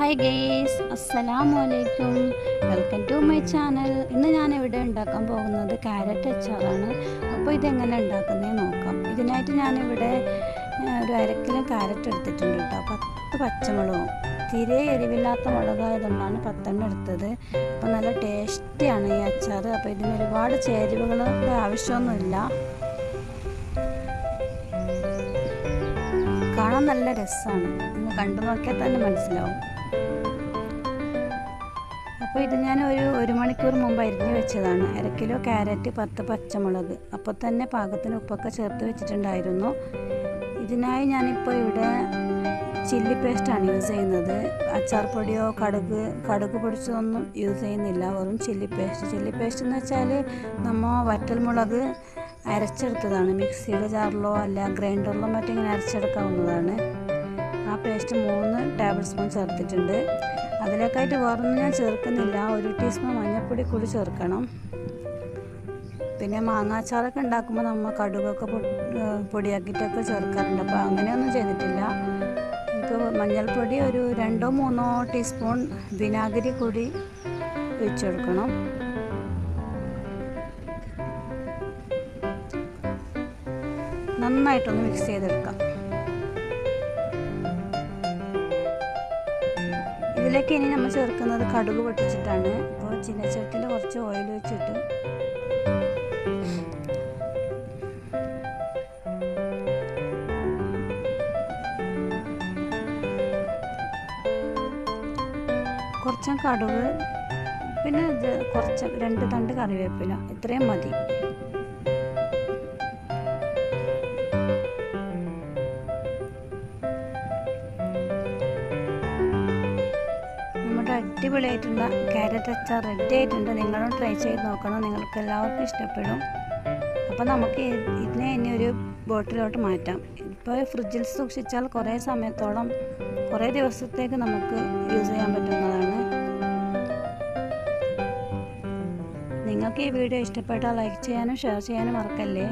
hi guys അസ്സലാമു അലൈക്കും welcome to my channel ഇന്ന് ഞാൻ ഇവിടെ ഉണ്ടാക്കാൻ പോകുന്നത് ക്യാരറ്റ് അച്ചാറാണ് അപ്പോൾ ഇതെങ്ങനെ ഉണ്ടാക്കുന്നത് നോക്കാം ഇതിനായിട്ട് ഞാനിവിടെ ഏഹ്, ഒരു അരക്കിലോ ക്യാരറ്റ് എടുത്തിട്ടുണ്ട് കേട്ടോ പത്ത് പച്ചമുളകും തീരെ എരിവില്ലാത്ത മുളകായതുകൊണ്ടാണ് പത്തെണ്ണം എടുത്തത് അപ്പോൾ നല്ല ടേസ്റ്റിയാണ് ഈ അച്ചാർ അപ്പോൾ ഇതിന് ഒരുപാട് ചേരുവകളുടെ ആവശ്യമൊന്നുമില്ല കാണാൻ നല്ല രസമാണ് നിങ്ങൾ കണ്ടു നോക്കിയാൽ തന്നെ മനസ്സിലാവും അപ്പോൾ ഇത് ഞാൻ ഒരു ഒരു മണിക്കൂർ മുമ്പ് അരിഞ്ഞ് വെച്ചതാണ് അര കിലോ ക്യാരറ്റ് പത്ത് പച്ചമുളക് അപ്പോൾ തന്നെ പാകത്തിന് ഉപ്പൊക്കെ ചേർത്ത് വെച്ചിട്ടുണ്ടായിരുന്നു ഇതിനായി ഞാനിപ്പോൾ ഇവിടെ ചില്ലി പേസ്റ്റാണ് യൂസ് ചെയ്യുന്നത് അച്ചാർ പൊടിയോ കടുക് കടുക് പൊടിച്ചതൊന്നും യൂസ് ചെയ്യുന്നില്ല വെറും ചില്ലി പേസ്റ്റ് ചില്ലി പേസ്റ്റ് എന്ന് വെച്ചാൽ നമ്മൾ വറ്റൽമുളക് അരച്ചെടുത്തതാണ് മിക്സിയുടെ ജാറിലോ അല്ല ഗ്രൈൻഡറിലോ മറ്റും ഇങ്ങനെ അരച്ചെടുക്കാവുന്നതാണ് ആ പേസ്റ്റ് മൂന്ന് ടേബിൾ സ്പൂൺ ചേർത്തിട്ടുണ്ട് അതിലേക്കായിട്ട് വേറൊന്നും ഞാൻ ചേർക്കുന്നില്ല ഒരു ടീസ്പൂൺ മഞ്ഞൾപ്പൊടി കൂടി ചേർക്കണം പിന്നെ മാങ്ങാച്ചാറൊക്കെ ഉണ്ടാക്കുമ്പോൾ നമ്മൾ കടുകൊക്കെ പൊ- ഏഹ് പൊടിയാക്കിയിട്ടൊക്കെ ചേർക്കാറുണ്ട് അപ്പോൾ അങ്ങനെയൊന്നും ചെയ്തിട്ടില്ല ഇപ്പോൾ മഞ്ഞൾപ്പൊടി ഒരു രണ്ടോ മൂന്നോ ടീസ്പൂൺ വിനാഗിരി കൂടി ഒഴിച്ചു കൊടുക്കണം നന്നായിട്ടൊന്ന് മിക്സ് ചെയ്തെടുക്കാം ഇതിലേക്ക് ഇനി നമ്മൾ ചേർക്കുന്നത് കടുക് പൊട്ടിച്ചിട്ടാണ് അപ്പോൾ ചിന്നച്ചട്ടിയിൽ കുറച്ച് ഓയിൽ വെച്ചിട്ട് കുറച്ച് കടുക് പിന്നെ ഇത് കുറച്ച് രണ്ട് തണ്ട് കറിവേപ്പില ഇത്രയും മതി നമ്മുടെ അടിപൊളിയായിട്ടുള്ള ക്യാരറ്റ് അച്ചാർ റെഡി ആയിട്ടുണ്ട് നിങ്ങളും ട്രൈ ചെയ്ത് നോക്കണം നിങ്ങൾക്ക് എല്ലാവർക്കും ഇഷ്ടപ്പെടും അപ്പോൾ നമുക്ക് ഇ- ഇതിനെ ഇനി ഒരു ബോട്ടിലോട്ട് മാറ്റാം ഇപ്പോൾ ഫ്രിഡ്ജിൽ സൂക്ഷിച്ചാൽ കുറേ സമയത്തോളം കുറേ ദിവസത്തേക്ക് നമുക്ക് യൂസ് ചെയ്യാൻ പറ്റുന്നതാണ് നിങ്ങൾക്ക് ഈ വീഡിയോ ഇഷ്ടപ്പെട്ടാൽ ലൈക്ക് ചെയ്യാനും ഷെയർ ചെയ്യാനും മറക്കല്ലേ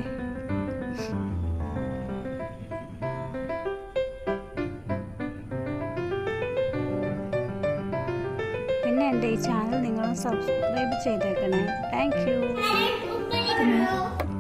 പിന്നെ എൻ്റെ ഈ ചാനൽ നിങ്ങൾ സബ്സ്ക്രൈബ് ചെയ്തേക്കണേ താങ്ക് യു